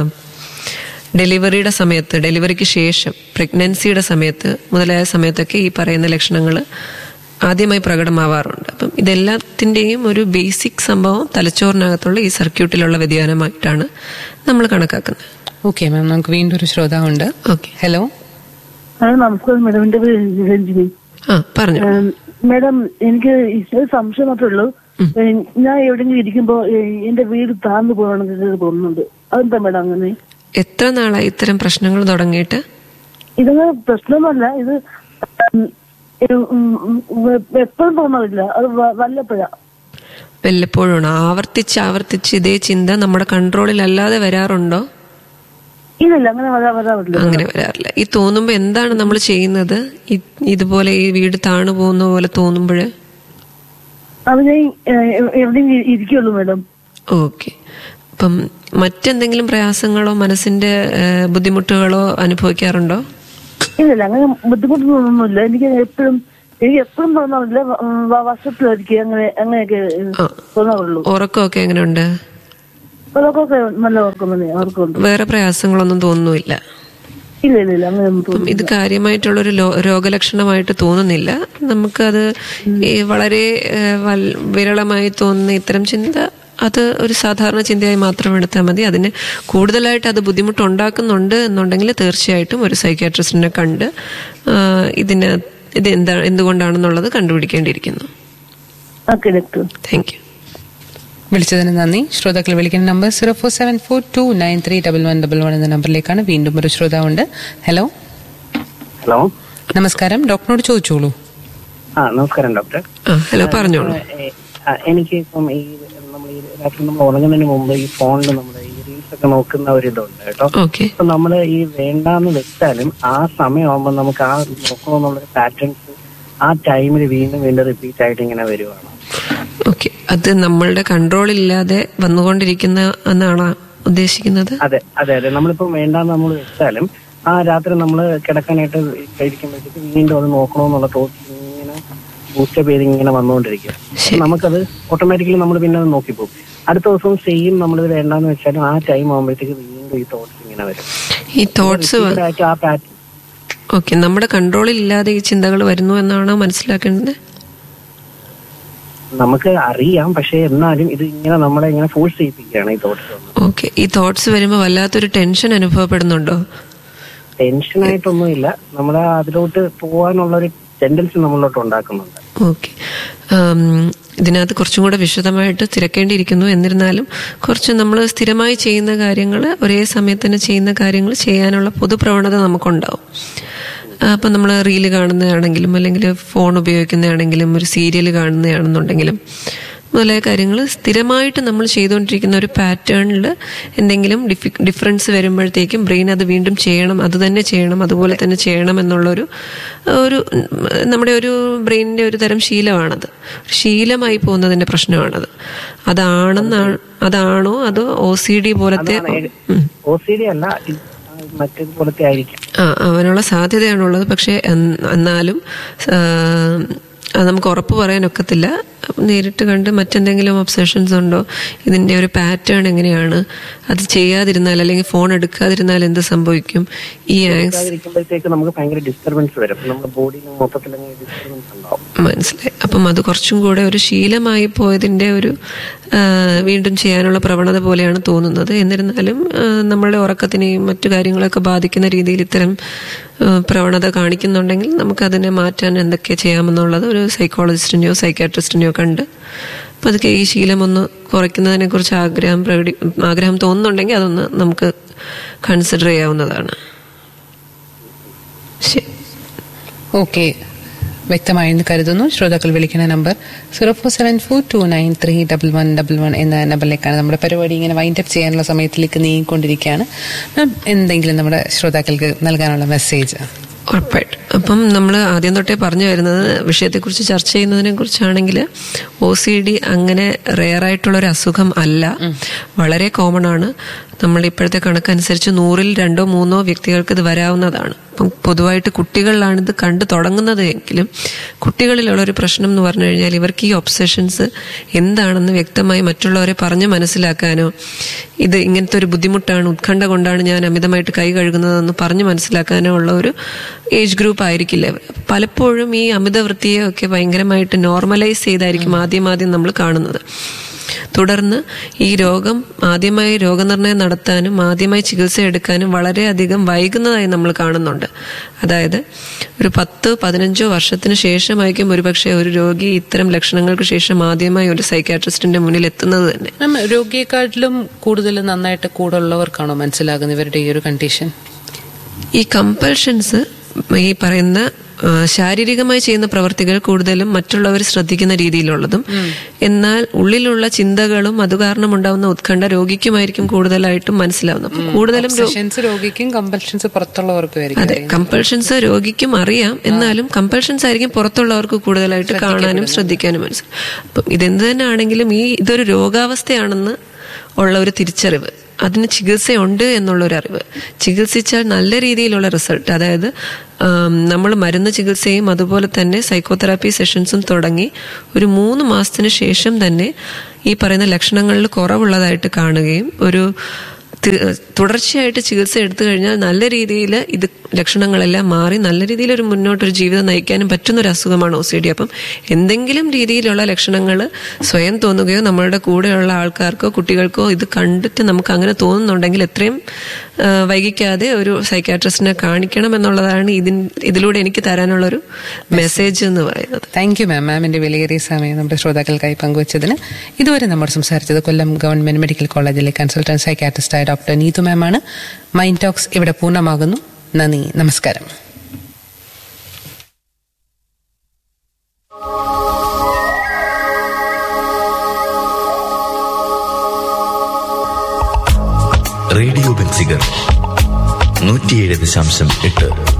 ഡെലിവറിയുടെ സമയത്ത് ഡെലിവറിക്ക് ശേഷം പ്രഗ്നൻസിയുടെ സമയത്ത് മുതലായ സമയത്തൊക്കെ ഈ പറയുന്ന ലക്ഷണങ്ങൾ ആദ്യമായി പ്രകടമാവാറുണ്ട് അപ്പം ഇതെല്ലാത്തിൻ്റെയും ഒരു ബേസിക് സംഭവം തലച്ചോറിനകത്തുള്ള ഈ സർക്യൂട്ടിലുള്ള വ്യതിയാനമായിട്ടാണ് നമ്മൾ കണക്കാക്കുന്നത് ഓക്കെ മാം നമുക്ക് വീണ്ടും ഒരു ശ്രോതാവുണ്ട് ഓക്കെ ഹലോ ഹലോ നമസ്കാരം മാഡം എന്റെ പേര് രഞ്ജിനി ആ പറഞ്ഞു ഏം, മാഡം എനിക്ക് ഒരു സംശയം മാത്രമേ ഉള്ളൂ ഏം, ഞാൻ എവിടെയെങ്കിലും ഇരിക്കുമ്പോ ഏ, എന്റെ വീട് താഴ്ന്നു പോകണമെന്ന് തോന്നുന്നുണ്ട് അതെന്താ മാഡം അങ്ങനെ എത്ര നാളായി ഇത്തരം പ്രശ്നങ്ങൾ തുടങ്ങിയിട്ട് ഇതങ്ങനെ പ്രശ്നമൊന്നുമല്ല ഇത് ഉം, ഉം, ഉം, എപ്പോഴും തോന്നാറില്ല അത് വ- വല്ലപ്പോഴാ വല്ലപ്പോഴും ആവർത്തിച്ച് ആവർത്തിച്ച് ഇതേ ചിന്ത നമ്മുടെ കൺട്രോളിലല്ലാതെ വരാറുണ്ടോ ഇല്ലല്ല അങ്ങനെ വരാ വരാറില്ല അങ്ങനെ വരാറില്ല ഈ തോന്നുമ്പോ എന്താണ് നമ്മൾ ചെയ്യുന്നത് ഇ- ഇതുപോലെ ഈ വീട് താണു പോകുന്ന പോലെ തോന്നുമ്പോഴ് അത് ഞാൻ ഏ, എവിടെയെങ്കിലും ഇരിക്കുള്ളൂ മാഡം ഓക്കെ അപ്പം മറ്റെന്തെങ്കിലും പ്രയാസങ്ങളോ മനസ്സിന്റെ ഏഹ്, ബുദ്ധിമുട്ടുകളോ അനുഭവിക്കാറുണ്ടോ ഇല്ലല്ല അങ്ങനെ ബുദ്ധിമുട്ട് തോന്നുന്നില്ല എനിക്ക് എപ്പോഴും എനിക്ക് എപ്പോഴും തോന്നാറില്ല വ- ഉം, വ- വർഷത്തിലൊരിക്കൽ അങ്ങനെ അങ്ങനെയൊക്കെ ഏ, ആ. തോന്നാറുള്ളൂ ഉറക്കമൊക്കെ എങ്ങനെയുണ്ട് അതൊക്കെ നല്ല ഓർക്കും തന്നെ ഓർക്കുന്നുണ്ട് വേറെ പ്രയാസങ്ങളൊന്നും തോന്നുന്നില്ല ഇല്ല ഇല്ല ഇല്ല അങ്ങനെ ഒന്നും അപ്പം തോന്നുന്നില്ല ഇത് കാര്യമായിട്ടുള്ളൊരു ലോ- രോഗലക്ഷണമായിട്ട് തോന്നുന്നില്ല നമുക്കത് ഈ വളരെ ഏഹ്, വൽ- വിരളമായി തോന്നുന്ന ഇത്തരം ചിന്ത അത് ഒരു സാധാരണ ചിന്തയായി മാത്രം എടുത്താൽ മതി അതിന് കൂടുതലായിട്ട് അത് ബുദ്ധിമുട്ടുണ്ടാക്കുന്നുണ്ട് എന്നുണ്ടെങ്കിൽ തീർച്ചയായിട്ടും ഒരു സൈക്യാട്രിസ്റ്റിനെ കണ്ട് ആ, ഇതിന് ഇത് എന്താ എന്തുകൊണ്ടാണെന്നുള്ളത് കണ്ടുപിടിക്കേണ്ടിയിരിക്കുന്നു ഓക്കെ ഡോക്ടർ താങ്ക് യു വിളിച്ചതിന് നന്ദി ശ്രോതാക്കൾ വിളിക്കുന്ന number zero four seven four two nine three double one double one എന്ന നമ്പറിലേക്കാണ് വീണ്ടും ഒരു ശ്രോതാവുണ്ട് ഹലോ ഹലോ നമസ്കാരം ഡോക്ടറിനോട് ചോദിച്ചോളൂ ആ നമസ്കാരം ഡോക്ടർ ആ ഹലോ പറഞ്ഞോളൂ ഏ, ആ, എനിക്ക് ഇപ്പം ഈ നമ്മൾ ഈ രാത്രി നമ്മൾ ഉറങ്ങുന്നതിന് മുമ്പ് ഈ ഫോണിൽ നമ്മൾ ഈ റീൽസ് ഒക്കെ നോക്കുന്ന ഒരു ഇതുണ്ട് കേട്ടോ ഓക്കെ അപ്പൊ നമ്മൾ ഈ വേണ്ടാന്ന് വെച്ചാലും ആ സമയമാകുമ്പോൾ നമുക്ക് ആ നോക്കണമെന്നുള്ളൊരു പാറ്റേൺസ് ആ ടൈമിൽ വീണ്ടും വീണ്ടും റിപ്പീറ്റ് ആയിട്ട് ഇങ്ങനെ വരുവാണ് ഓക്കെ അത് നമ്മളുടെ കൺട്രോളില്ലാതെ വന്നുകൊണ്ടിരിക്കുന്ന എന്നാണോ ഉദ്ദേശിക്കുന്നത് അതെ അതെ അതെ നമ്മളിപ്പോ വേണ്ടാന്ന് നമ്മൾ വെച്ചാലും ആ രാത്രി നമ്മൾ കിടക്കാനായിട്ട് കഴിക്കുമ്പോഴത്തേക്ക് വീണ്ടും അത് നോക്കണമെന്നുള്ള തോട്ട് ഇങ്ങനെ ബൂസ്റ്റപ്പ് ചെയ്ത് ഇങ്ങനെ വന്നുകൊണ്ടിരിക്കും ശരി. നമുക്കത് ഓട്ടോമാറ്റിക്കലി നമ്മൾ പിന്നെ അത് നോക്കിപ്പോകും അടുത്ത ദിവസം സെയിം നമ്മളിത് വേണ്ടാന്ന് വെച്ചാലും ആ ടൈം ആകുമ്പോഴത്തേക്ക് വീണ്ടും ഈ തോട്ട്സ് ഇങ്ങനെ വരും ഈ തോട്ട്സ് Repeated ആയിട്ട് ആ പാറ്റേൺ ഓക്കെ നമ്മുടെ കൺട്രോളിൽ ഇല്ലാതെ ഈ ചിന്തകൾ വരുന്നു എന്നാണോ മനസ്സിലാക്കേണ്ടത് നമുക്ക് അറിയാം പക്ഷെ എന്നാലും ഇത് ഇങ്ങനെ നമ്മളെ ഇങ്ങനെ ഫോഴ്സ് ചെയ്യിപ്പിക്കുകയാണ് ഈ തോട്ട്സ് ഓക്കെ ഈ തോട്ട്സ് വരുമ്പോൾ വല്ലാത്തൊരു ടെൻഷൻ അനുഭവപ്പെടുന്നുണ്ടോ ടെൻഷനായിട്ടൊന്നുമില്ല നമ്മളെ അതിലോട്ട് പോകാനുള്ള ഒരു ടെൻഡൻസി നമ്മളിലോട്ട് ഉണ്ടാക്കുന്നുണ്ട് ഓക്കെ ഇതിനകത്ത് കുറച്ചും കൂടെ വിശദമായിട്ട് തിരക്കേണ്ടിയിരിക്കുന്നു എന്നിരുന്നാലും കുറച്ച് നമ്മൾ സ്ഥിരമായി ചെയ്യുന്ന കാര്യങ്ങൾ ഒരേ സമയത്ത് തന്നെ ചെയ്യുന്ന കാര്യങ്ങൾ ചെയ്യാനുള്ള പൊതുപ്രവണത നമുക്കുണ്ടാവും അപ്പം നമ്മൾ റീല് കാണുന്നതാണെങ്കിലും അല്ലെങ്കിൽ ഫോൺ ഉപയോഗിക്കുന്നതാണെങ്കിലും ഒരു സീരിയൽ കാണുന്നതാണെന്നുണ്ടെങ്കിലും മുതലായ കാര്യങ്ങൾ സ്ഥിരമായിട്ട് നമ്മൾ ചെയ്തുകൊണ്ടിരിക്കുന്ന ഒരു പാറ്റേണിൽ എന്തെങ്കിലും ഡിഫി- ഡിഫറൻസ് വരുമ്പോഴത്തേക്കും ബ്രെയിൻ അത് വീണ്ടും ചെയ്യണം അത് തന്നെ ചെയ്യണം അതുപോലെ തന്നെ ചെയ്യണം എന്നുള്ളൊരു ഒരു ഉം, നമ്മുടെ ഒരു ബ്രെയിനിന്റെ ഒരു തരം ശീലമാണത് ശീലമായി പോകുന്നതിന്റെ പ്രശ്നമാണത് അതാണെന്നാണ് അതാണോ അതോ ഒ സി ഡി പോലത്തെ ഉം. ഒ സി ഡി അല്ല ഇത് മറ്റേതുപോലത്തെ ആയിരിക്കും ആ അവനുള്ള സാധ്യതയാണുള്ളത് പക്ഷെ എൻ- എന്നാലും ആ, അത് നമുക്ക് ഉറപ്പ് പറയാനൊക്കത്തില്ല നേരിട്ട് കണ്ട് മറ്റെന്തെങ്കിലും ഒബ്സഷൻസ് ഉണ്ടോ ഇതിന്റെ ഒരു പാറ്റേൺ എങ്ങനെയാണ് അത് ചെയ്യാതിരുന്നാൽ അല്ലെങ്കിൽ ഫോൺ എടുക്കാതിരുന്നാൽ എന്ത് സംഭവിക്കും ഈ ആങ്സ് ഇരിക്കുമ്പോഴത്തേക്ക് നമുക്ക് ഭയങ്കര ഡിസ്റ്റർബൻസ് വരും നമ്മുടെ ബോഡിയിൽ മൊത്തത്തിൽ ഡിസ്റ്റർബൻസ് ഉണ്ടാവും മനസ്സിലായി അപ്പം അത് കുറച്ചും കൂടെ ഒരു ശീലമായി പോയതിന്റെ ഒരു ആ, വീണ്ടും ചെയ്യാനുള്ള പ്രവണത പോലെയാണ് തോന്നുന്നത് എന്നിരുന്നാലും ആ, നമ്മളുടെ ഉറക്കത്തിനെയും മറ്റു കാര്യങ്ങളൊക്കെ ബാധിക്കുന്ന രീതിയിൽ ഇത്തരം ആ, പ്രവണത കാണിക്കുന്നുണ്ടെങ്കിൽ നമുക്കതിനെ മാറ്റാൻ എന്തൊക്കെ ചെയ്യാമെന്നുള്ളത് ഒരു സൈക്കോളജിസ്റ്റിനെയോ സൈക്കാട്രിസ്റ്റിനെയോ കണ്ട് പതുക്കെ ഈ ശീലം ഒന്ന് കുറയ്ക്കുന്നതിനെ കുറിച്ച് ആഗ്രഹം പ്രകടി ആഗ്രഹം തോന്നുന്നുണ്ടെങ്കിൽ അതൊന്ന് നമുക്ക് കൺസിഡർ ചെയ്യാവുന്നതാണ് ശരി ഓക്കെ വ്യക്തമായെന്ന് കരുതുന്നു ശ്രോതാക്കൾ വിളിക്കുന്ന number zero four seven four two nine three double one double one എന്ന നമ്പറിലേക്കാണ് നമ്മുടെ പരിപാടി ഇങ്ങനെ വൈൻഡ് അപ്പ് ചെയ്യാനുള്ള സമയത്തിലേക്ക് നീങ്ങിക്കൊണ്ടിരിക്കുകയാണ് മാം, എന്തെങ്കിലും നമ്മുടെ ശ്രോതാക്കൾക്ക് നൽകാനുള്ള മെസ്സേജ് ഉറപ്പായിട്ടും അപ്പം നമ്മൾ ആദ്യം തൊട്ടേ പറഞ്ഞു വരുന്നത് വിഷയത്തെക്കുറിച്ച് ചർച്ച ചെയ്യുന്നതിനെ കുറിച്ചാണെങ്കിൽ ഒ സി ഡി അങ്ങനെ റെയർ ആയിട്ടുള്ള ഒരു അസുഖം അല്ല വളരെ കോമൺ ആണ് നമ്മൾ ഇപ്പോഴത്തെ കണക്കനുസരിച്ച് നൂറിൽ രണ്ടോ മൂന്നോ വ്യക്തികൾക്ക് ഇത് വരാവുന്നതാണ് അപ്പം പൊതുവായിട്ട് കുട്ടികളിലാണ് ഇത് കണ്ടു തുടങ്ങുന്നത് എങ്കിലും കുട്ടികളിലുള്ള ഒരു പ്രശ്നം എന്ന് പറഞ്ഞു കഴിഞ്ഞാൽ ഇവർക്ക് ഈ ഒബ്സഷൻസ് എന്താണെന്ന് വ്യക്തമായി മറ്റുള്ളവരെ പറഞ്ഞ് മനസ്സിലാക്കാനോ ഇത് ഇങ്ങനത്തെ ഒരു ബുദ്ധിമുട്ടാണ് ഉത്കണ്ഠ കൊണ്ടാണ് ഞാൻ അമിതമായിട്ട് കൈ കഴുകുന്നതെന്ന് പറഞ്ഞ് മനസ്സിലാക്കാനോ ഉള്ള ഒരു ഏജ് ഗ്രൂപ്പ് ആയിരിക്കില്ല ഇവർ. പലപ്പോഴും ഈ അമിതവൃത്തിയെ ഒക്കെ ഭയങ്കരമായിട്ട് നോർമലൈസ് ചെയ്തായിരിക്കും ആദ്യം ആദ്യം നമ്മൾ കാണുന്നത് തുടർന്ന് ഈ രോഗം ആദ്യമായി രോഗനിർണയം നടത്താനും ആദ്യമായി ചികിത്സ എടുക്കാനും വളരെയധികം വൈകുന്നതായി നമ്മൾ കാണുന്നുണ്ട് അതായത് ഒരു പത്ത് പതിനഞ്ചോ വർഷത്തിന് ശേഷമായിരിക്കും ഒരുപക്ഷെ ഒരു രോഗി ഇത്തരം ലക്ഷണങ്ങൾക്ക് ശേഷം ആദ്യമായി ഒരു സൈക്കാട്രിസ്റ്റിന്റെ മുന്നിൽ എത്തുന്നത് തന്നെ മാം രോഗിയെക്കാട്ടിലും കൂടുതൽ നന്നായിട്ട് കൂടെ ഉള്ളവർക്കാണോ മനസ്സിലാകുന്നത് ഇവരുടെ ഈ ഒരു കണ്ടീഷൻ ഈ കമ്പൽഷൻസ് ഈ പറയുന്ന ആ, ശാരീരികമായി ചെയ്യുന്ന പ്രവർത്തികൾ കൂടുതലും മറ്റുള്ളവർ ശ്രദ്ധിക്കുന്ന രീതിയിലുള്ളതും എന്നാൽ ഉള്ളിലുള്ള ചിന്തകളും അത് കാരണം ഉണ്ടാവുന്ന ഉത്കണ്ഠ രോഗിക്കുമായിരിക്കും കൂടുതലായിട്ടും മനസ്സിലാവുന്നത് അപ്പൊ കൂടുതലും രോ- സെഷൻസ് രോഗിക്കും കമ്പൽഷൻസ് പുറത്തുള്ളവർക്കും ആയിരിക്കും അതെ കമ്പൽഷൻസ് രോഗിക്കും അറിയാം എന്നാലും കമ്പൽഷൻസ് ആയിരിക്കും പുറത്തുള്ളവർക്ക് കൂടുതലായിട്ട് കാണാനും ശ്രദ്ധിക്കാനും മനസ്സിലാവും അപ്പം ഇതെന്ത് തന്നെ ആണെങ്കിലും ഈ ഇതൊരു രോഗാവസ്ഥയാണെന്ന് ഉള്ള ഒരു തിരിച്ചറിവ് അതിന് ചികിത്സയുണ്ട് എന്നുള്ള ഒരു അറിവ് ചികിത്സിച്ചാൽ നല്ല രീതിയിലുള്ള റിസൾട്ട് അതായത് നമ്മൾ മരുന്ന് ചികിത്സയും അതുപോലെ തന്നെ സൈക്കോതെറാപ്പി സെഷൻസും തുടങ്ങി ഒരു മൂന്ന് മാസത്തിന് ശേഷം തന്നെ ഈ പറയുന്ന ലക്ഷണങ്ങളിൽ കുറവുള്ളതായിട്ട് കാണുകയും ഒരു തി- തുടർച്ചയായിട്ട് ചികിത്സ എടുത്തു കഴിഞ്ഞാൽ നല്ല രീതിയിൽ ഇത് ലക്ഷണങ്ങളെല്ലാം മാറി നല്ല രീതിയിൽ ഒരു മുന്നോട്ടൊരു ജീവിതം നയിക്കാനും പറ്റുന്ന ഒരു അസുഖമാണ് ഒ സി ഡി അപ്പം എന്തെങ്കിലും രീതിയിലുള്ള ലക്ഷണങ്ങൾ സ്വയം തോന്നുകയോ നമ്മളുടെ കൂടെയുള്ള ആൾക്കാർക്കോ കുട്ടികൾക്കോ ഇത് കണ്ടിട്ട് നമുക്ക് അങ്ങനെ തോന്നുന്നുണ്ടെങ്കിൽ എത്രയും ആ, വൈകിക്കാതെ ഒരു സൈക്കാട്രിസ്റ്റിനെ കാണിക്കണം എന്നുള്ളതാണ് ഇതിൻ ഇതിലൂടെ എനിക്ക് തരാനുള്ള ഒരു മെസ്സേജ് എന്ന് പറയുന്നത് താങ്ക് യു മാം മാമിന്റെ വിലയേറിയ സമയം നമ്മുടെ ശ്രോതാക്കൾക്കായി പങ്കുവച്ചതിന് ഇതുവരെ നമ്മൾ സംസാരിച്ചത് കൊല്ലം ഗവൺമെന്റ് മെഡിക്കൽ കോളേജിലെ കൺസൾട്ടന്റ് സൈക്കാട്രിസ്റ്റായ ഡോക്ടർ നീതു മാമാണ് മൈൻഡ് ടോക്സ് ഇവിടെ പൂർണ്ണമാകുന്നു നന്ദി നമസ്കാരം റേഡിയോ ബെൻസിഗർ നൂറ്റിയേഴ് ദശാംശം എട്ട്